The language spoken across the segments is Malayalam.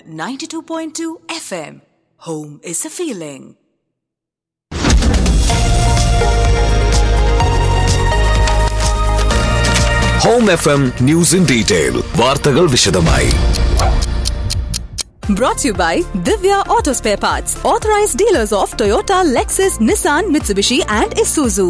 92.2 FM. Home is a feeling. Home F M news in detail വാർത്തകൾ വിശദമായി Brought to you by Divya Auto Spare Parts, authorized dealers of Toyota, Lexus, Nissan, Mitsubishi, and Isuzu.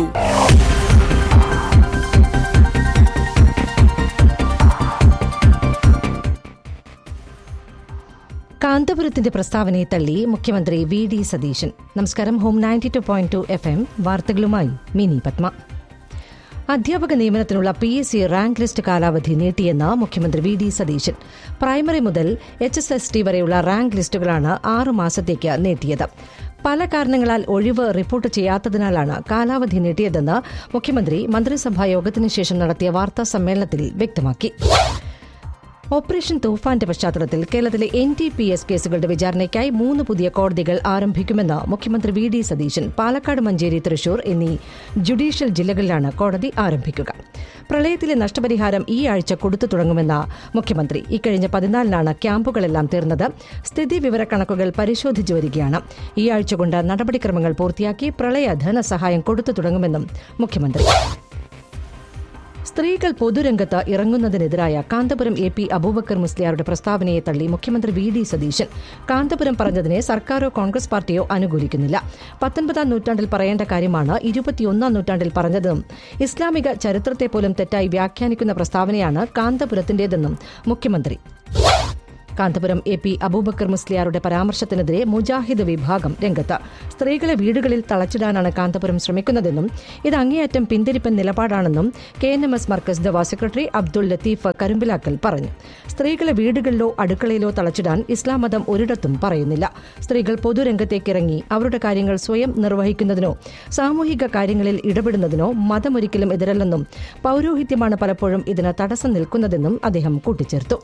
കാന്തപുരത്തിന്റെ പ്രസ്താവനയെ തള്ളി മുഖ്യമന്ത്രി വി ഡി സതീശൻ നമസ്കാരം home ninety two point two F M വാർത്തകളുമായി മിനി പത്മ അധ്യാപക നിയമനത്തിനുള്ള P S C rank list കാലാവധി നീട്ടിയെന്ന് മുഖ്യമന്ത്രി വി ഡി സതീശൻ പ്രൈമറി മുതൽ എച്ച് എസ് എസ് ടി വരെയുള്ള റാങ്ക് ലിസ്റ്റുകളാണ് ആറു മാസത്തേക്ക് നീട്ടിയത് പല കാരണങ്ങളാൽ ഒഴിവ് റിപ്പോർട്ട് ചെയ്യാത്തതിനാലാണ് കാലാവധി നീട്ടിയതെന്ന് മുഖ്യമന്ത്രി മന്ത്രിസഭാ യോഗത്തിനു ശേഷം നടത്തിയ വാർത്താ സമ്മേളനത്തിൽ വ്യക്തമാക്കി ഓപ്പറേഷൻ തൂഫാന്റെ പശ്ചാത്തലത്തിൽ കേരളത്തിലെ എൻ ടി പി എസ് കേസുകളുടെ വിചാരണയ്ക്കായി മൂന്ന് പുതിയ കോടതികൾ ആരംഭിക്കുമെന്ന് മുഖ്യമന്ത്രി വി ഡി സതീശൻ പാലക്കാട് മഞ്ചേരി തൃശൂർ എന്നീ ജുഡീഷ്യൽ ജില്ലകളിലാണ് കോടതി ആരംഭിക്കുക പ്രളയത്തിലെ നഷ്ടപരിഹാരം ഈ ആഴ്ച കൊടുത്തു തുടങ്ങുമെന്ന മുഖ്യമന്ത്രി ഇക്കഴിഞ്ഞ പതിനാലിനാണ് ക്യാമ്പുകളെല്ലാം തീർന്നത് സ്ഥിതി വിവരക്കണക്കുകൾ പരിശോധിച്ചു വരികയാണ് ഈ ആഴ്ച കൊണ്ട് നടപടിക്രമങ്ങൾ പൂർത്തിയാക്കി പ്രളയ ധനസഹായം കൊടുത്തു തുടങ്ങുമെന്നും മുഖ്യമന്ത്രി സ്ത്രീകൾ പൊതുരംഗത്ത് ഇറങ്ങുന്നതിനെതിരായ കാന്തപുരം എ പി അബൂബക്കർ മുസ്ലിയാരുടെ പ്രസ്താവനയെ തള്ളി മുഖ്യമന്ത്രി വി ഡി സതീശൻ കാന്തപുരം പറഞ്ഞതിനെ സർക്കാരോ കോൺഗ്രസ് പാർട്ടിയോ അനുകൂലിക്കുന്നില്ല പത്തൊൻപതാം നൂറ്റാണ്ടിൽ പറയേണ്ട കാര്യമാണ് ഇരുപത്തിയൊന്നാം നൂറ്റാണ്ടിൽ പറഞ്ഞതെന്നും ഇസ്ലാമിക ചരിത്രത്തെ പോലും തെറ്റായി വ്യാഖ്യാനിക്കുന്ന പ്രസ്താവനയാണ് കാന്തപുരത്തിന്റേതെന്നും മുഖ്യമന്ത്രി കാന്തപുരം എ പി അബൂബക്കർ മുസ്ലിയാരുടെ പരാമർശത്തിനെതിരെ മുജാഹിദ് വിഭാഗം രംഗത്ത് സ്ത്രീകളെ വീടുകളിൽ തളച്ചിടാനാണ് കാന്തപുരം ശ്രമിക്കുന്നതെന്നും ഇത് അങ്ങേയറ്റം പിന്തിരിപ്പൻ നിലപാടാണെന്നും K N M S Markaz Dawa secretary Abdul Latheef Karumbilakkal പറഞ്ഞു സ്ത്രീകളെ വീടുകളിലോ അടുക്കളയിലോ തളച്ചിടാൻ ഇസ്ലാം മതം ഒരിടത്തും പറയുന്നില്ല സ്ത്രീകൾ പൊതുരംഗത്തേക്കിറങ്ങി അവരുടെ കാര്യങ്ങൾ സ്വയം നിർവഹിക്കുന്നതിനോ സാമൂഹിക കാര്യങ്ങളിൽ ഇടപെടുന്നതിനോ മതമൊരിക്കലും എതിരല്ലെന്നും പൌരോഹിത്യമാണ് പലപ്പോഴും ഇതിന് തടസ്സം നിൽക്കുന്നതെന്നും അദ്ദേഹം കൂട്ടിച്ചേർത്തു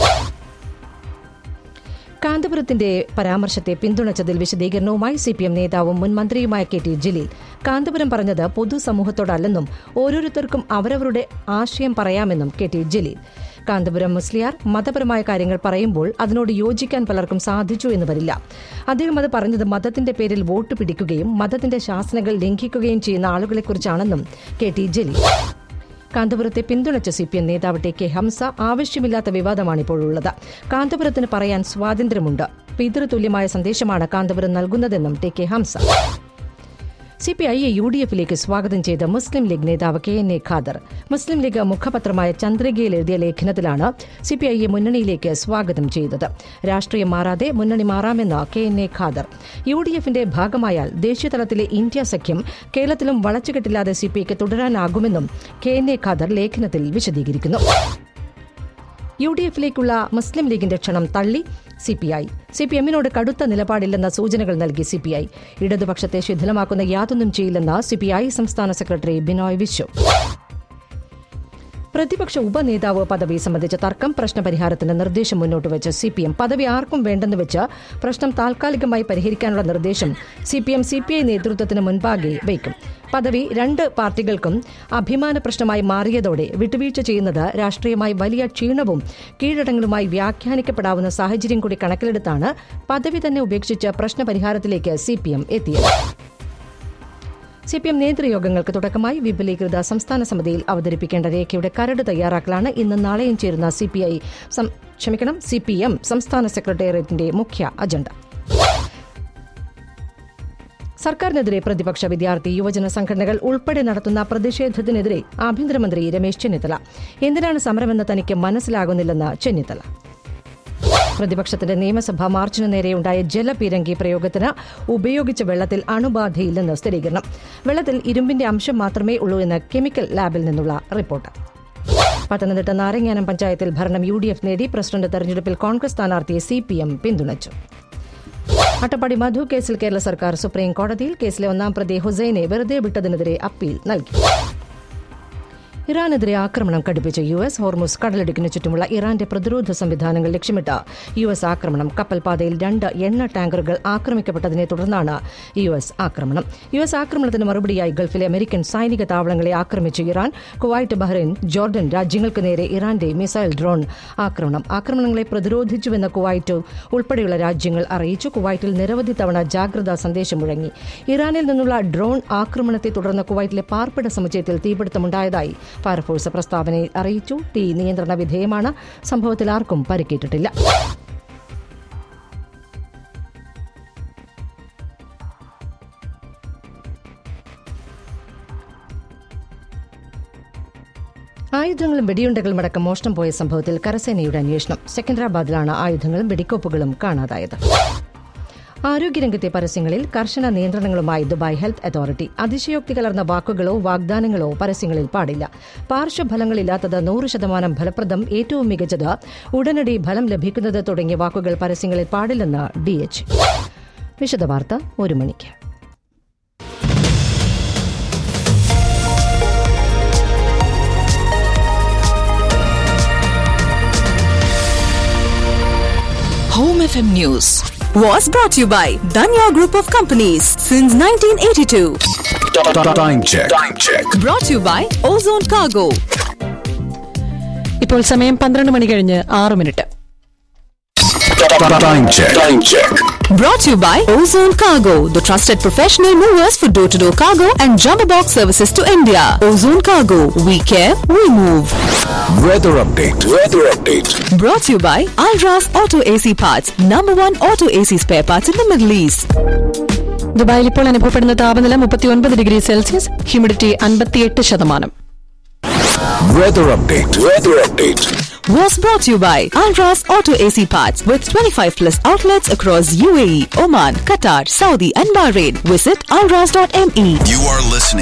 കാന്തപുരത്തിന്റെ പരാമർശത്തെ പിന്തുണച്ചതിൽ വിശദീകരണവുമായി സിപിഎം നേതാവും മുൻ മന്ത്രിയുമായ കെ ടി ജലീൽ കാന്തപുരം പറഞ്ഞത് പൊതുസമൂഹത്തോടല്ലെന്നും ഓരോരുത്തർക്കും അവരവരുടെ ആശയം പറയാമെന്നും കെ ടി ജലീൽ കാന്തപുരം മുസ്ലിയാർ മതപരമായ കാര്യങ്ങൾ പറയുമ്പോൾ അതിനോട് യോജിക്കാൻ പലർക്കും സാധിച്ചു എന്ന് വരില്ല അദ്ദേഹം അത് പറഞ്ഞത് മതത്തിന്റെ പേരിൽ വോട്ട് പിടിക്കുകയും മതത്തിന്റെ ശാസനകൾ ലംഘിക്കുകയും ചെയ്യുന്ന ആളുകളെക്കുറിച്ചാണെന്നും കെ ടി ജലീൽ കാന്തപുരത്തെ പിന്തുണച്ച സി പി എം നേതാവ് ടി കെ ഹംസ ആവശ്യമില്ലാത്ത വിവാദമാണിപ്പോഴുള്ളത് കാന്തപുരത്തിന് പറയാൻ സ്വാതന്ത്ര്യമുണ്ട് പിതൃതുല്യമായ സന്ദേശമാണ് കാന്തപുരം നൽകുന്നതെന്നും T K Hamza C P ഐയെ യു ഡി എഫിലേക്ക് സ്വാഗതം ചെയ്ത മുസ്ലിം ലീഗ് നേതാവ് K N A Khader Muslim League മുഖപത്രമായ ചന്ദ്രികയിൽ എഴുതിയ ലേഖനത്തിലാണ് സി പി ഐയെ മുന്നണിയിലേക്ക് സ്വാഗതം ചെയ്തത് രാഷ്ട്രീയം മാറാതെ മുന്നണി മാറാമെന്ന് K N A Khader U D എഫിന്റെ ഭാഗമായാൽ ദേശീയതലത്തിലെ ഇന്ത്യ സഖ്യം കേരളത്തിലും വളച്ചുകെട്ടില്ലാതെ സി പി ഐക്ക് തുടരാനാകുമെന്നും കെ എൻ എ ഖാദർ ലേഖനത്തിൽ വിശദീകരിക്കുന്നു യു ഡി എഫിലേക്കുള്ള മുസ്ലിം ലീഗിന്റെ ക്ഷണം തള്ളി C P I C P എമ്മിനോട് കടുത്ത നിലപാടില്ലെന്ന സൂചനകൾ നൽകി സി പി ഐ ഇടതുപക്ഷത്തെ ശിഥിലമാക്കുന്ന യാതൊന്നും ചെയ്യില്ലെന്ന് സി പി ഐ സംസ്ഥാന സെക്രട്ടറി ബിനോയ് വിശ്വം പ്രതിപക്ഷ ഉപനേതാവ് പദവി സംബന്ധിച്ച തർക്കം പ്രശ്നപരിഹാരത്തിന് നിർദ്ദേശം മുന്നോട്ട് വെച്ച് സി പി എം പദവി ആർക്കും വേണ്ടെന്ന് വെച്ച് പ്രശ്നം താൽക്കാലികമായി പരിഹരിക്കാനുള്ള നിർദ്ദേശം C P M C P I നേതൃത്വത്തിന് മുൻപാകെ വയ്ക്കും പദവി രണ്ട് പാർട്ടികൾക്കും അഭിമാന പ്രശ്നമായി മാറിയതോടെ വിട്ടുവീഴ്ച ചെയ്യുന്നത് രാഷ്ട്രീയമായി വലിയ ക്ഷീണവും കീഴടങ്ങലുമായി വ്യാഖ്യാനിക്കപ്പെടാവുന്ന സാഹചര്യം കൂടി കണക്കിലെടുത്താണ് പദവി തന്നെ ഉപേക്ഷിച്ച് പ്രശ്നപരിഹാരത്തിലേക്ക് സി പി എം എത്തിയത് സി പി എം നേതൃയോഗങ്ങൾക്ക് തുടക്കമായി വിപുലീകൃത സംസ്ഥാന സമിതിയിൽ അവതരിപ്പിക്കേണ്ട രേഖയുടെ കരട് തയ്യാറാക്കലാണ് ഇന്ന് നാളെയും ചേരുന്ന സി പി ഐ ക്ഷമിക്കണം സി പി എം സംസ്ഥാന സെക്രട്ടേറിയറ്റിന്റെ മുഖ്യ അജണ്ട സർക്കാരിനെതിരെ പ്രതിപക്ഷ വിദ്യാർത്ഥി യുവജന സംഘടനകൾ ഉൾപ്പെടെ നടത്തുന്ന പ്രതിഷേധത്തിനെതിരെ ആഭ്യന്തരമന്ത്രി രമേശ് ചെന്നിത്തല എന്തിനാണ് സമരമെന്ന് തനിക്ക് മനസ്സിലാകുന്നില്ലെന്ന് ചെന്നിത്തല പ്രതിപക്ഷത്തിന്റെ നിയമസഭാ മാർച്ചിന് നേരെയുണ്ടായ ജലപീരങ്കി പ്രയോഗത്തിന് ഉപയോഗിച്ച വെള്ളത്തിൽ അണുബാധയില്ലെന്ന് സ്ഥിരീകരണം വെള്ളത്തിൽ ഇരുമ്പിന്റെ അംശം മാത്രമേ ഉള്ളൂ എന്ന് കെമിക്കൽ ലാബിൽ നിന്നുള്ള റിപ്പോർട്ട് പത്തനംതിട്ട നാരങ്ങാനം പഞ്ചായത്തിൽ ഭരണം യു ഡി എഫ് നേടി പ്രസിഡന്റ് തെരഞ്ഞെടുപ്പിൽ കോൺഗ്രസ് സ്ഥാനാർത്ഥിയെ സി പി എം പിന്തുണച്ചു അട്ടപ്പാടി മധു കേസിൽ കേരള സർക്കാർ സുപ്രീം കോടതിയിൽ കേസിലെ ഒന്നാം പ്രതി ഹുസൈനെ വെറുതെ വിട്ടതിനെതിരെ അപ്പീൽ നൽകി ഇറാനെതിരെ ആക്രമണം കടുപ്പിച്ച യു എസ് ഹോർമുസ് കടലിടുക്കിന് ചുറ്റുമുള്ള ഇറാന്റെ പ്രതിരോധ സംവിധാനങ്ങൾ ലക്ഷ്യമിട്ട് യു എസ് ആക്രമണം കപ്പൽപാതയിൽ രണ്ട് എണ്ണ ടാങ്കറുകൾ ആക്രമിക്കപ്പെട്ടതിനെ തുടർന്നാണ് യു എസ് ആക്രമണം യു എസ് ആക്രമണത്തിന് മറുപടിയായി ഗൾഫിലെ അമേരിക്കൻ സൈനിക താവളങ്ങളെ ആക്രമിച്ച ഇറാൻ കുവൈറ്റ് ബഹ്റൈൻ ജോർഡൻ രാജ്യങ്ങൾക്ക് നേരെ ഇറാന്റെ മിസൈൽ ഡ്രോൺ ആക്രമണം ആക്രമണങ്ങളെ പ്രതിരോധിച്ചുവെന്ന് കുവൈറ്റ് ഉൾപ്പെടെയുള്ള രാജ്യങ്ങൾ അറിയിച്ചു കുവൈറ്റിൽ നിരവധി തവണ ജാഗ്രതാ സന്ദേശം മുഴങ്ങി ഇറാനിൽ നിന്നുള്ള ഡ്രോൺ ആക്രമണത്തെ തുടർന്ന് കുവൈറ്റിലെ പാർപ്പിട സമുച്ചയത്തിൽ തീപിടുത്തമുണ്ടായതായി ഫയർഫോഴ്സ് പ്രസ്താവനയിൽ അറിയിച്ചു തീ നിയന്ത്രണ വിധേയമാണ് സംഭവത്തിൽ ആർക്കും പരിക്കേറ്റിട്ടില്ല ആയുധങ്ങളും വെടിയുണ്ടകളും അടക്കം മോഷണം പോയ സംഭവത്തിൽ കരസേനയുടെ അന്വേഷണം സെക്കൻഡറാബാദിലാണ് ആയുധങ്ങളും വെടിക്കോപ്പുകളും കാണാതായത് ആരോഗ്യരംഗത്തെ പരസ്യങ്ങളിൽ കർശന നിയന്ത്രണങ്ങളുമായി ദുബായ് ഹെൽത്ത് അതോറിറ്റി അതിശയോക്തി കലർന്ന വാക്കുകളോ വാഗ്ദാനങ്ങളോ പരസ്യങ്ങളിൽ പാടില്ല പാർശ്വഫലങ്ങളില്ലാത്തത് നൂറ് ശതമാനം ഫലപ്രദം ഏറ്റവും മികച്ചത് ഉടനടി ഫലം ലഭിക്കുന്നത് തുടങ്ങിയ വാക്കുകൾ പരസ്യങ്ങളിൽ പാടില്ലെന്ന് ഡി എച്ച് വിശദവാർത്ത ഒരു മണിക്ക് Home FM News was brought to you by Danya Group of Companies since 1982. Time check. Time check. Brought to you by Ozone Cargo. ഇപ്പോൾ സമയം പന്ത്രണ്ട് മണി കഴിഞ്ഞ് ആറ് minute Time check. Time check. Brought to you by Ozone Cargo, the trusted professional movers for door to door cargo and jumbo box services to India. Ozone Cargo, we care, we move. Weather update. Weather update. Brought to you by Alras Auto AC Parts, number one auto AC spare parts in the Middle East. ദുബായിൽ ഇപ്പോൾ അനുഭവപ്പെടുന്ന താപനില മുപ്പത്തിയൊൻപത് ഡിഗ്രി സെൽഷ്യസ് ഹ്യൂമിഡിറ്റി അൻപത്തിയെട്ട് ശതമാനം Weather update. Weather update. Was brought to you by Alras Auto AC Parts with 25 plus outlets across UAE, Oman, Qatar, Saudi, and Bahrain. Visit alras.me. You are listening